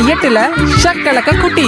எட்டுல ஷக்கலக்க குட்டி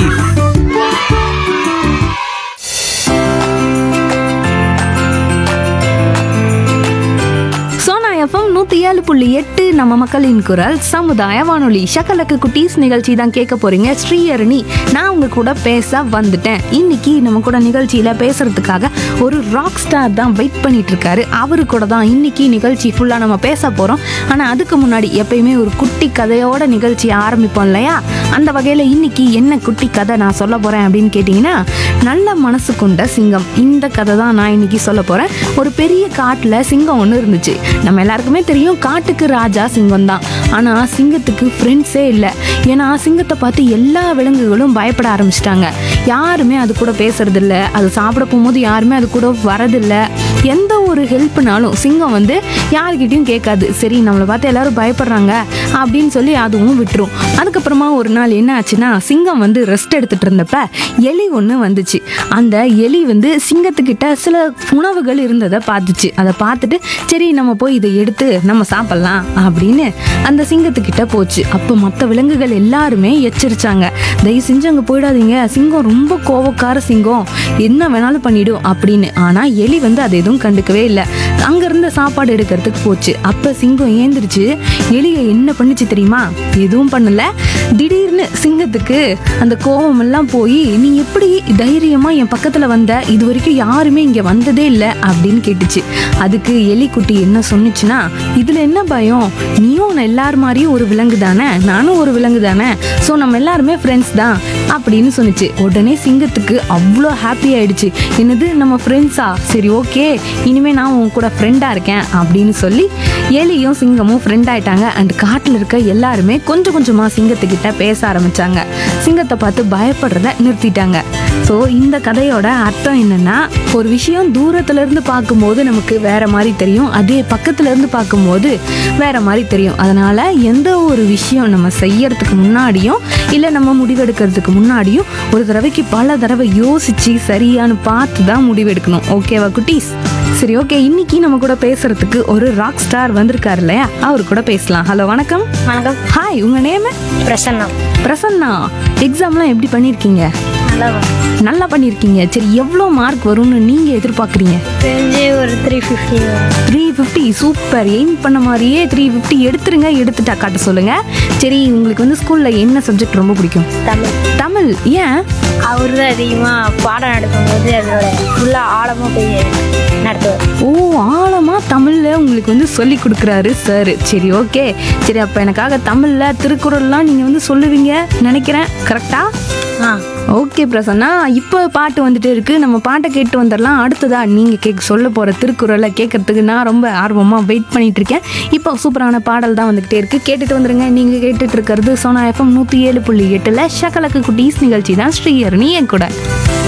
சோனா எஃப்எம் நூற்றி ஏழு புள்ளி எட்டு நம்ம மக்களின் குரல் சமுதாய வானொலி ஷக்கலக்கு குட்டீஸ் நிகழ்ச்சி தான் கேட்க போறீங்க ஸ்ரீஹரணி நான் உங்க கூட பேச வந்துட்டேன் இன்னைக்கு நம்ம கூட நிகழ்ச்சியில பேசுறதுக்காக ஒரு ராக் ஸ்டார் தான் வெயிட் பண்ணிட்டு இருக்காரு அவரு கூட தான் இன்னைக்கு நிகழ்ச்சி ஃபுல்லா நம்ம பேச போறோம் ஆனா அதுக்கு முன்னாடி எப்பயுமே ஒரு குட்டி கதையோட நிகழ்ச்சி ஆரம்பிப்போம் இல்லையா அந்த வகையில இன்னைக்கு என்ன குட்டி கதை நான் சொல்ல போறேன் அப்படின்னு கேட்டிங்கன்னா நல்ல மனசு கொண்ட சிங்கம் இந்த கதை தான் நான் இன்னைக்கு சொல்ல போறேன் ஒரு பெரிய காட்டுல சிங்கம் ஒன்று இருந்துச்சு நம்ம எல்லாருக்குமே தெரியும் காட்டுக்கு ராஜா சிங்கம் தான் ஆனா சிங்கத்துக்கு ஃப்ரெண்ட்ஸே இல்லை ஏன்னா சிங்கத்தை பார்த்து எல்லா விலங்குகளும் பயப்பட ஆரம்பிச்சிட்டாங்க யாருமே அது கூட பேசுறது இல்ல அது சாப்பிட போகும்போது யாருமே அது கூட வரதில்ல எந்த ஒரு ஹெல்ப்னாலும் சிங்கம் வந்து யாருக்கிட்டையும் கேட்காது சரி நம்மளை பார்த்து எல்லாரும் பயப்படுறாங்க அப்படின்னு சொல்லி அதுவும் விட்டுரும் அதுக்கப்புறமா ஒரு நாள் என்ன ஆச்சுன்னா சிங்கம் வந்து ரெஸ்ட் எடுத்துட்டு இருந்தப்ப எலி ஒன்று வந்துச்சு அந்த எலி வந்து சிங்கத்துக்கிட்ட சில உணவுகள் இருந்ததை பார்த்துச்சு அதை பார்த்துட்டு சரி நம்ம போய் இதை எடுத்து நம்ம சாப்பிட்லாம் அப்படின்னு அந்த சிங்கத்துக்கிட்ட போச்சு அப்போ மற்ற விலங்குகள் எல்லாருமே எச்சரிச்சாங்க தயவு செஞ்சு அங்கே போயிடாதீங்க சிங்கம் ரொம்ப கோவக்கார சிங்கம் என்ன வேணாலும் பண்ணிடும் அப்படின்னு ஆனால் எலி வந்து அதை எதுவும் கண்டுக்கவே இல்லை அங்கேருந்து சாப்பாடு எடுக்கிறதுக்கு போச்சு அப்போ சிங்கம் ஏந்திரிச்சு எலியை என்ன பண்ணுச்சு தெரியுமா எதுவும் பண்ணல திடீர்னு சிங்கத்துக்கு அந்த கோபம் எல்லாம் போய் நீ எப்படி தைரியமா என் பக்கத்துல வந்த இது வரைக்கும் யாருமே இங்க வந்ததே இல்லை அப்படின்னு கேட்டுச்சு அதுக்கு எலிக்குட்டி என்ன சொன்னுச்சுன்னா இதுல என்ன பயம் நீயும் நான் எல்லார் மாதிரியும் ஒரு விலங்கு தானே நானும் ஒரு விலங்கு தானே ஸோ நம்ம எல்லாருமே ஃப்ரெண்ட்ஸ் தான் அப்படின்னு சொன்னுச்சு உடனே சிங்கத்துக்கு அவ்வளோ ஹாப்பி ஆயிடுச்சு என்னது நம்ம ஃப்ரெண்ட்ஸா சரி ஓகே இனிமே நான் உன் கூட ஃப்ரெண்டா இருக்கேன் அப்படின்னு சொல்லி எலியும் சிங்கமும் ஃப்ரெண்ட் ஆயிட்டாங்க அண்ட் காட்டில் இருக்க எல்லாருமே கொஞ்சம் கொஞ்சமா சிங்கத்துக்கிட்ட பேச ஆரம்பிச்சாங்க சிங்கத்தை பார்த்து பயப்படுறத நிறுத்திட்டாங்க ஸோ இந்த கதையோட அர்த்தம் என்னன்னா ஒரு விஷயம் தூரத்துல இருந்து பார்க்கும்போது நமக்கு வேற மாதிரி தெரியும் அதே பக்கத்துல இருந்து பார்க்கும்போது வேற மாதிரி தெரியும் அதனால எந்த ஒரு விஷயம் நம்ம செய்யறதுக்கு முன்னாடியும் இல்லை நம்ம முடிவெடுக்கிறதுக்கு முன்னாடியும் ஒரு தடவைக்கு பல தடவை யோசிச்சு சரியான்னு பார்த்து தான் முடிவெடுக்கணும் ஓகேவா குட்டீஸ் சரி ஓகே இன்னைக்கு நம்ம கூட பேசுறதுக்கு ஒரு ராக் ஸ்டார் வந்திருக்காரு இல்லையா அவர் கூட பேசலாம் ஹலோ வணக்கம் வணக்கம் ஹாய் உங்க நேம் பிரசன்னா பிரசன்னா எக்ஸாம்லாம் எப்படி பண்ணியிருக்கீங்க நல்லா நல்லா பண்ணியிருக்கீங்க சரி எவ்வளோ மார்க் வரும்னு நீங்க எதிர்பார்க்குறீங்க தெரிஞ்சு ஒரு three fifty three fifty super aim பண்ண மாதிரியே த்ரீ ஃபிஃப்டி எடுத்துருங்க எடுத்துட்டா காட்ட சொல்லுங்க சரி உங்களுக்கு வந்து ஸ்கூல்ல என்ன சப்ஜெக்ட் ரொம்ப பிடிக்கும் தமிழ் தமிழ் ஏன் அவர் தான் அதிகமாக பாடம் நடக்கும்போது அதோட ஃபுல்லாக ஆழமாக போய் நடத்துவார் ஓ ஆழமா தமிழ்ல உங்களுக்கு வந்து சொல்லி கொடுக்குறாரு சார் சரி ஓகே சரி அப்போ எனக்காக தமிழ்ல திருக்குறள்லாம் நீங்க வந்து சொல்லுவீங்க நினைக்கிறேன் கரெக்டா ஆ ஓகே பிரசன்னா இப்போ பாட்டு வந்துட்டு இருக்கு நம்ம பாட்டை கேட்டு வந்துடலாம் அடுத்ததா நீங்க கேட்க சொல்ல போற திருக்குறளை கேட்கறதுக்கு நான் ரொம்ப ஆர்வமா வெயிட் பண்ணிட்டு இருக்கேன் இப்போ சூப்பரான பாடல் தான் வந்துகிட்டே இருக்கு கேட்டுட்டு வந்துருங்க நீங்க கேட்டுட்டு இருக்கிறது சோனா எஃப்எம் நூத்தி ஏழு புள்ளி எட்டுல ஷகலக்கு குட்டீஸ் நிகழ்ச்சி தான் ஸ்ரீஹரணி என் கூட